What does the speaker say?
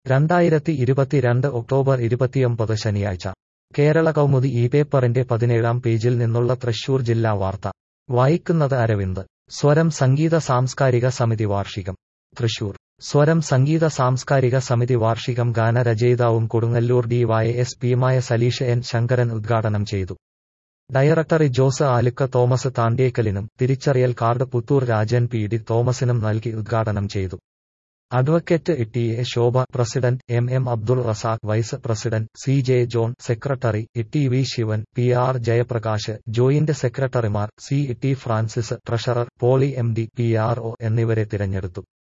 രണ്ടായിരത്തി ഇരുപത്തിരണ്ട് ഒക്ടോബർ ഇരുപത്തിയൊമ്പത് ശനിയാഴ്ച കേരള കൗമുദി ഈ പേപ്പറിന്റെ പതിനേഴാം പേജിൽ നിന്നുള്ള തൃശൂർ ജില്ലാ വാർത്ത വായിക്കുന്നത് അരവിന്ദ് സ്വരം സംഗീത സാംസ്കാരിക സമിതി വാർഷികം തൃശൂർ സ്വരം സംഗീത സാംസ്കാരിക സമിതി വാർഷികം ഗാനരചയിതാവും കൊടുങ്ങല്ലൂർ ഡി വൈ എസ് പിയുമായ സലീഷ് എൻ ശങ്കരൻ ഉദ്ഘാടനം ചെയ്തു ഡയറക്ടർ ജോസ് ആലുക്ക തോമസ് താണ്ടേക്കലിനും തിരിച്ചറിയൽ card Puthur Rajan P D തോമസിനും നൽകി ഉദ്ഘാടനം ചെയ്തു advocate T A Shobha president M M Abdul Razak vice president C J John secretary T V Sivan P R Jayaprakash joint സെക്രട്ടറിമാർ C T Francis treasurer Poly M D P R O എന്നിവരെ തിരഞ്ഞെടുത്തു